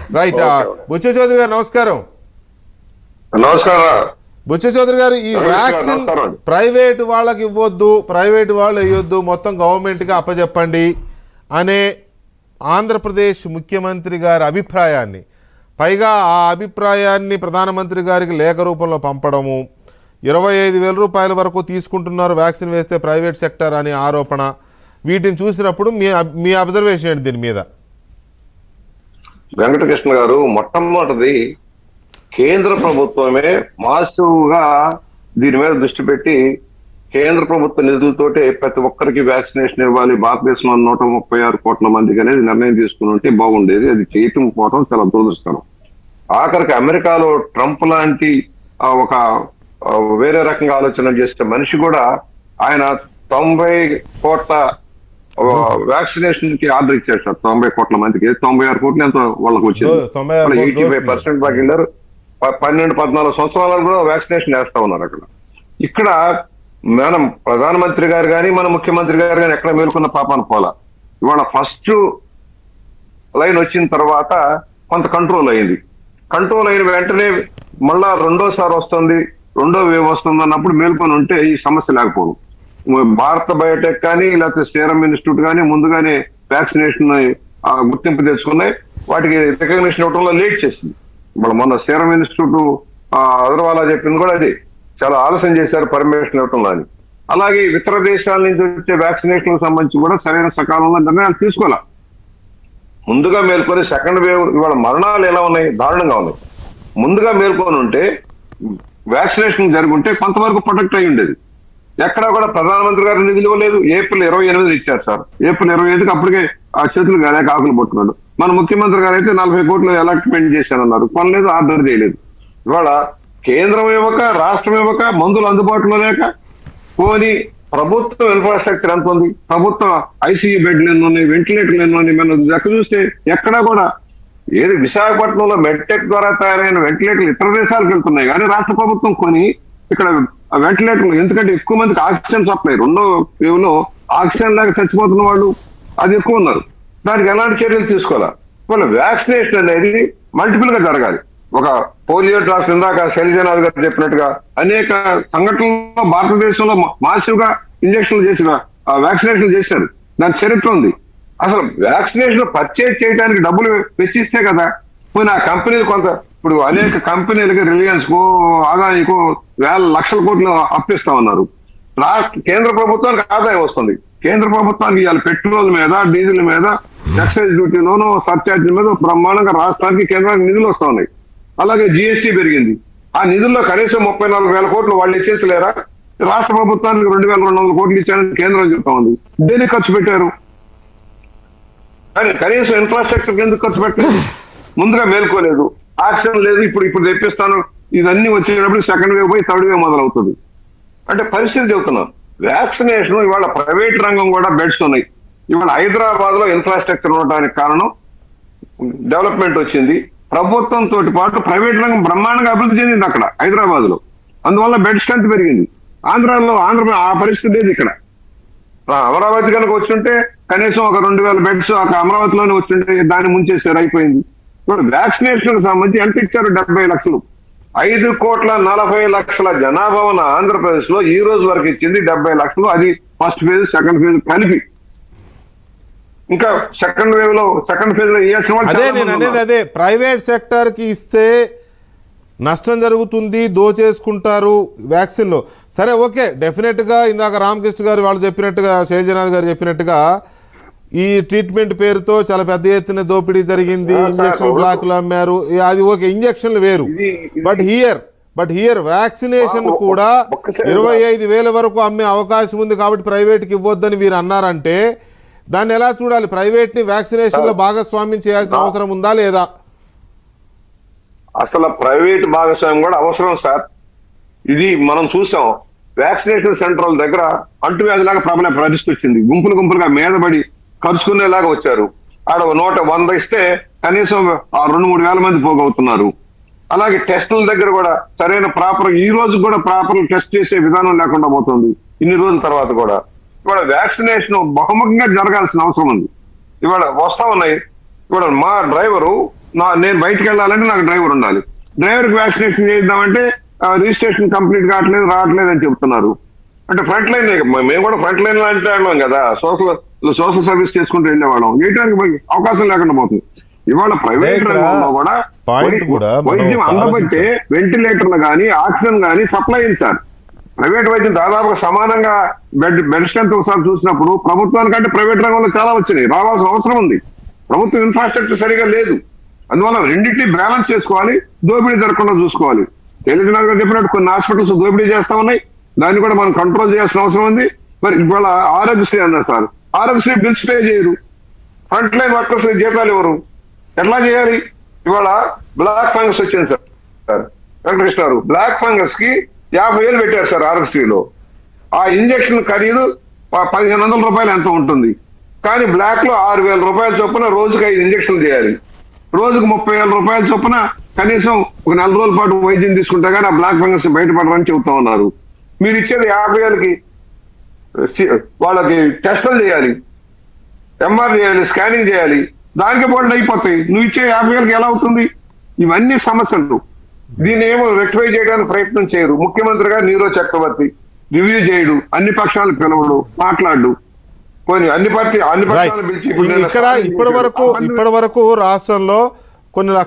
Right okay, okay. Buccha Chowdary garu నమస్కారం నమస్కారం బుచ్చ చౌదరి గారు ఈ నమస్కారం, వ్యాక్సిన్ నమస్కారం. ప్రైవేట్ వాళ్ళకి ఇవ్వద్దు ప్రైవేట్ వాళ్ళు వేయొద్దు మొత్తం గవర్నమెంట్కి అప్పచెప్పండి అనే ఆంధ్రప్రదేశ్ ముఖ్యమంత్రి గారి అభిప్రాయాన్ని పైగా ఆ అభిప్రాయాన్ని ప్రధానమంత్రి గారికి లేఖ రూపంలో పంపడము ఇరవై ఐదు వేల రూపాయల వరకు తీసుకుంటున్నారు వ్యాక్సిన్ వేస్తే ప్రైవేట్ సెక్టర్ అనే ఆరోపణ వీటిని చూసినప్పుడు మీ అబ్- మీ అబ్జర్వేషన్ ఏంటి దీని మీద వెంకటకృష్ణ గారు మొట్టమొదటిది కేంద్ర ప్రభుత్వమే మాసివ్ గా దీని మీద దృష్టి పెట్టి కేంద్ర ప్రభుత్వ నిధులతోటే ప్రతి ఒక్కరికి వ్యాక్సినేషన్ ఇవ్వాలి భారతదేశంలో నూట ముప్పై ఆరు కోట్ల మందికి అనేది నిర్ణయం తీసుకుని ఉంటే బాగుండేది అది చేయటం పోవడం చాలా దురదృష్టకరం ఆఖరికి అమెరికాలో ట్రంప్ లాంటి ఆ, ఒక ఆ, వేరే రకంగా ఆలోచన చేసే మనిషి కూడా ఆయన తొంభై కోట్ల వ్యాక్సినేషన్ కి ఆర్డర్ ఇచ్చారు సార్ తొంభై కోట్ల మందికి తొంభై ఆరు కోట్లు ఎంతో వాళ్ళకి వచ్చింది డోస్, తొంభై ఆరు కోట్ల ఎయిటీ ఫైవ్ డోసులు. పర్సెంట్ బాగిన్నారు పన్నెండు పద్నాలుగు సంవత్సరాలకు కూడా వ్యాక్సినేషన్ వేస్తా ఉన్నారు అక్కడ ఇక్కడ మనం ప్రధానమంత్రి గారు కానీ మన ముఖ్యమంత్రి గారు కానీ ఎక్కడ మేలుకున్న పాపాన పోలా ఇవాళ ఫస్ట్ లైన్ వచ్చిన తర్వాత కొంత కంట్రోల్ అయింది కంట్రోల్ అయిన వెంటనే మళ్ళా రెండోసారి వస్తుంది రెండో వేవ్ వస్తుంది అన్నప్పుడు మేల్కొని ఉంటే ఈ సమస్య లేకపోదు భారత బయోటెక్ కానీ లేకపోతే సీరం ఇన్స్టిట్యూట్ కానీ ముందుగానే వ్యాక్సినేషన్ గుర్తింపు తెచ్చుకున్నాయి వాటికి రికగ్నిషన్ ఇవ్వడంలో లేట్ చేసింది ఇప్పుడు మొన్న సీరం ఇన్స్టిట్యూట్ అగర్వాలా చెప్పింది కూడా అది చాలా ఆలస్యం చేశారు పర్మిషన్ ఇవ్వటంలో అని అలాగే ఇతర దేశాల నుంచి వచ్చే వ్యాక్సినేషన్ సంబంధించి కూడా సరైన సకాలంలో నిర్ణయాలు తీసుకోవాలి ముందుగా మేల్కొని సెకండ్ వేవ్ ఇవాళ మరణాలు ఎలా ఉన్నాయి దారుణంగా ఉన్నాయి ముందుగా మేల్కొని ఉంటే వ్యాక్సినేషన్ జరుగుంటే కొంతవరకు ప్రొటెక్ట్ అయి ఉండేది ఎక్కడా కూడా ప్రధానమంత్రి గారు నిధులు ఇవ్వలేదు ఏప్రిల్ ఇరవై ఎనిమిది ఇచ్చారు సార్ ఏప్రిల్ ఇరవై ఐదుకి అప్పటికే ఆ చేతులు గానే ఆకులు పట్టుకున్నాడు మన ముఖ్యమంత్రి గారు అయితే నలభై కోట్లు అలాట్మెంట్ చేశానన్నారు కొనలేదు ఆర్డర్ చేయలేదు ఇవాళ కేంద్రం ఇవ్వక రాష్ట్రం ఇవ్వక మందులు అందుబాటులో లేక పోని ప్రభుత్వం ఇన్ఫ్రాస్ట్రక్చర్ ఎంత ఉంది ప్రభుత్వ ఐసీయూ బెడ్లు ఎన్ని ఉన్నాయి వెంటిలేటర్లు ఎన్ని ఉన్నాయి మనం లెక్క చూస్తే ఎక్కడా కూడా ఏది విశాఖపట్నంలో మెడ్టెక్ ద్వారా తయారైన వెంటిలేటర్లు ఇతర దేశాలకు వెళ్తున్నాయి కానీ రాష్ట్ర ప్రభుత్వం కొని ఇక్కడ ఆ వెంటిలేటర్లు ఎందుకంటే ఎక్కువ మందికి ఆక్సిజన్ సప్లై రెండో వేవ్ లో ఆక్సిజన్ లేక చచ్చిపోతున్న వాళ్ళు అది ఎక్కువ ఉన్నారు దానికి ఎలాంటి చర్యలు తీసుకోవాలా వాళ్ళ వ్యాక్సినేషన్ అనేది మల్టిపుల్ గా జరగాలి ఒక పోలియో డ్రాప్స్ ఇందాక శైలజనాథ్ గారు చెప్పినట్టుగా అనేక సంఘటనల్లో భారతదేశంలో మాసివ్ గా ఇంజక్షన్లు చేసి వ్యాక్సినేషన్ చేశారు దాని చరిత్ర ఉంది అసలు వ్యాక్సినేషన్ పర్చేజ్ చేయడానికి డబ్బులు వెచ్చిస్తే కదా పోయిన ఆ కంపెనీలు కొంత ఇప్పుడు అనేక కంపెనీలకి రిలయన్స్ కో ఆదానికో వేల లక్షల కోట్లు అప్పిస్తా ఉన్నారు రాష్ట్ర కేంద్ర ప్రభుత్వానికి ఆదాయం వస్తుంది కేంద్ర ప్రభుత్వానికి ఇవాళ పెట్రోల్ మీద డీజిల్ మీద ఎక్సైజ్ డ్యూటీలోనూ సర్చార్జ్ మీద బ్రహ్మాండంగా రాష్ట్రానికి కేంద్రానికి నిధులు వస్తా ఉన్నాయి అలాగే జిఎస్టీ పెరిగింది ఆ నిధుల్లో కనీసం ముప్పై నాలుగు వేల కోట్లు వాళ్ళు ఇచ్చేసలేరా రాష్ట్ర ప్రభుత్వానికి రెండు వేల రెండు వందల కోట్లు ఇచ్చారని కేంద్రం చెప్తా ఉంది దేనికి ఖర్చు పెట్టారు కానీ కనీసం ఇన్ఫ్రాస్ట్రక్చర్ ఎందుకు ఖర్చు పెట్టలేదు ముందుగా మేల్కోలేదు ఆక్సిజన్ లేదు ఇప్పుడు ఇప్పుడు తెప్పిస్తాను ఇవన్నీ వచ్చేటప్పుడు సెకండ్ వేవ్ పోయి థర్డ్ వేవ్ మొదలవుతుంది అంటే పరిస్థితి చెబుతున్నాం వ్యాక్సినేషన్ ఇవాళ ప్రైవేట్ రంగం కూడా బెడ్స్ ఉన్నాయి ఇవాళ హైదరాబాద్ లో ఇన్ఫ్రాస్ట్రక్చర్ ఉండడానికి కారణం డెవలప్మెంట్ వచ్చింది ప్రభుత్వం తోటి పాటు ప్రైవేట్ రంగం బ్రహ్మాండంగా అభివృద్ధి చెందింది అక్కడ హైదరాబాద్ లో అందువల్ల బెడ్ స్ట్రెంత్ పెరిగింది ఆంధ్రాలో ఆంధ్ర ఆ పరిస్థితి లేదు ఇక్కడ ఆ, అమరావతి కనుక వచ్చుంటే కనీసం ఒక రెండు వేల బెడ్స్ ఒక అమరావతిలోనే వచ్చుంటే దాన్ని ముంచేసారు అయిపోయింది ఇప్పుడు వ్యాక్సినేషన్ సంబంధించి ఎంత ఇచ్చారు డెబ్బై లక్షలు ఐదు కోట్ల నలభై లక్షల జనాభా ఉన్న ఆంధ్రప్రదేశ్ లో ఈ రోజు వరకు ఇచ్చింది డెబ్బై లక్షలు అది ఫస్ట్ ఫేజ్ సెకండ్ ఫేజ్ కలిపి ఇంకా సెకండ్ వేవ్ లో సెకండ్ ఫేజ్ లో ఇవ్వాల్సిన వాళ్ళు అదే చాలా నేను మంది అనేది ఉన్నారు. అదే ప్రైవేట్ సెక్టర్కి ఇస్తే నష్టం జరుగుతుంది దోచేసుకుంటారు వ్యాక్సిన్లో సరే ఓకే డెఫినెట్గా ఇందాక రామకృష్ణ గారు వాళ్ళు చెప్పినట్టుగా శైలజనాథ్ గారు చెప్పినట్టుగా ఈ ట్రీట్మెంట్ పేరుతో చాలా పెద్ద ఎత్తున దోపిడీ జరిగింది ఆ, సార్, ఇంజక్షన్ అవును. బ్లాక్లు అమ్మారు ఈ- అది ఓకే ఇంజక్షన్లు వేరు ఇది- ఇది- but here but here vaccination బాబు, కూడా ఒక్కసారి ఇరవై ఐదు వేల వరకు అమ్మే అవకాశం ఉంది కాబట్టి ప్రైవేట్కి ఇవ్వద్దని వీరు అన్నారంటే దాన్ని ఎలా చూడాలి ప్రైవేట్ని వ్యాక్సినేషన్లో భాగస్వామ్యం చేయాల్సిన అవసరం ఉందా లేదా అసలు ప్రైవేట్ భాగస్వామ్యం కూడా అవసరం సార్ ఇది మనం చూసాం వ్యాక్సినేషన్ సెంటర్ల దగ్గర అంటువ్యాధిలాగా ప్రబల పరిస్థితి వచ్చింది గుంపులు గుంపులుగా మీదబడి ఖర్చుకునేలాగా వచ్చారు ఆడ ఒక నూట వంద ఇస్తే కనీసం ఆ రెండు మూడు వేల మంది పోగవుతున్నారు అలాగే టెస్టుల దగ్గర కూడా సరైన ప్రాపర్ ఈ రోజు కూడా ప్రాపర్ టెస్ట్ చేసే విధానం లేకుండా పోతుంది ఇన్ని రోజుల తర్వాత కూడా ఇవాళ వ్యాక్సినేషన్ బహుముఖంగా జరగాల్సిన అవసరం ఉంది ఇవాళ వస్తా ఉన్నాయి ఇవాళ మా డ్రైవరు నా నేను బయటకు వెళ్ళాలంటే నాకు డ్రైవర్ ఉండాలి డ్రైవర్ కి వ్యాక్సినేషన్ చేద్దామంటే రిజిస్ట్రేషన్ కంప్లీట్ కావట్లేదు రావట్లేదు అని చెప్తున్నారు అంటే ఫ్రంట్ లైన్ మేము కూడా ఫ్రంట్ లైన్ లో అంటే వాళ్ళం కదా సోషల్ సోషల్ సర్వీస్ చేసుకుంటూ వెళ్ళేవాళ్ళం చేయడానికి మనకి అవకాశం లేకుండా పోతుంది ఇవాళ ప్రైవేట్ ఇక్కడ రంగంలో కూడా point వై- కూడా మనం వైద్యం అందబట్టే వెంటిలేటర్లు కానీ ఆక్సిజన్ కానీ సప్లై అయింది సార్ ప్రైవేట్ వైద్యం దాదాపుగా సమానంగా బెడ్ బెడ్ స్ట్రెంత్ ఒకసారి చూసినప్పుడు ప్రభుత్వానికంటే ప్రైవేట్ రంగంలో చాలా వచ్చినాయి రావాల్సిన అవసరం ఉంది ప్రభుత్వం ఇన్ఫ్రాస్ట్రక్చర్ సరిగా లేదు అందువల్ల రెండింటినీ బ్యాలెన్స్ చేసుకోవాలి దోపిడీ జరగకుండా చూసుకోవాలి తెలియజనాథ్ గారు చెప్పినట్టు కొన్ని హాస్పిటల్స్ దోపిడీ చేస్తా ఉన్నాయి దాన్ని కూడా మనం కంట్రోల్ చేయాల్సిన అవసరం ఉంది మరి ఇవాళ ఆరోగ్యశ్రీ అన్నారు సార్ ఆరోగ్యశ్రీ బిల్స్ పే చేయరు ఫ్రంట్ లైన్ వర్కర్స్ జీతాలు ఇవ్వరు ఎట్లా చేయాలి ఇవాళ బ్లాక్ ఫంగస్ వచ్చింది సార్ సార్ వెంకటకృష్ణ గారు బ్లాక్ ఫంగస్ కి యాభై వేలు పెట్టారు సార్ ఆరోగ్యశ్రీలో ఆ ఇంజక్షన్ ఖరీదు ప- పదిహేను వందల రూపాయలు ఎంత ఉంటుంది కానీ బ్లాక్ లో ఆరు వేల రూపాయల చొప్పున రోజుకి ఐదు ఇంజక్షన్లు చేయాలి రోజుకు ముప్పై వేల రూపాయల చొప్పున కనీసం ఒక నెల రోజుల పాటు వైద్యం తీసుకుంటే కానీ ఆ బ్లాక్ ఫంగస్ బయటపడరని చెబుతా ఉన్నారు మీరు ఇచ్చేది యాభై వేలకి సి- వాళ్ళకి టెస్టులు చేయాలి ఎంఆర్ చేయాలి స్కానింగ్ చేయాలి దానికి బోల్డ్ అయిపోతాయి నువ్వు ఇచ్చే యాభై వేలకి ఎలా అవుతుంది ఇవన్నీ సమస్యలు దీన్ని ఏమో రెక్టిఫై చేయడానికి ప్రయత్నం చేయరు ముఖ్యమంత్రి గారు నీరో చక్రవర్తి రివ్యూ చేయడు అన్ని పక్షాలు పిలవడు మాట్లాడు పోనీ అన్ని పార్టీ అన్ని రైట్ పక్షాలు పిలిచి ఇప్పుడు నేను ఇక్కడ సహాయం ఇప్పటి చేశాడు. వరకు అవన్నీ ఇప్పటి వరకు రాష్ట్రంలో కొన్ని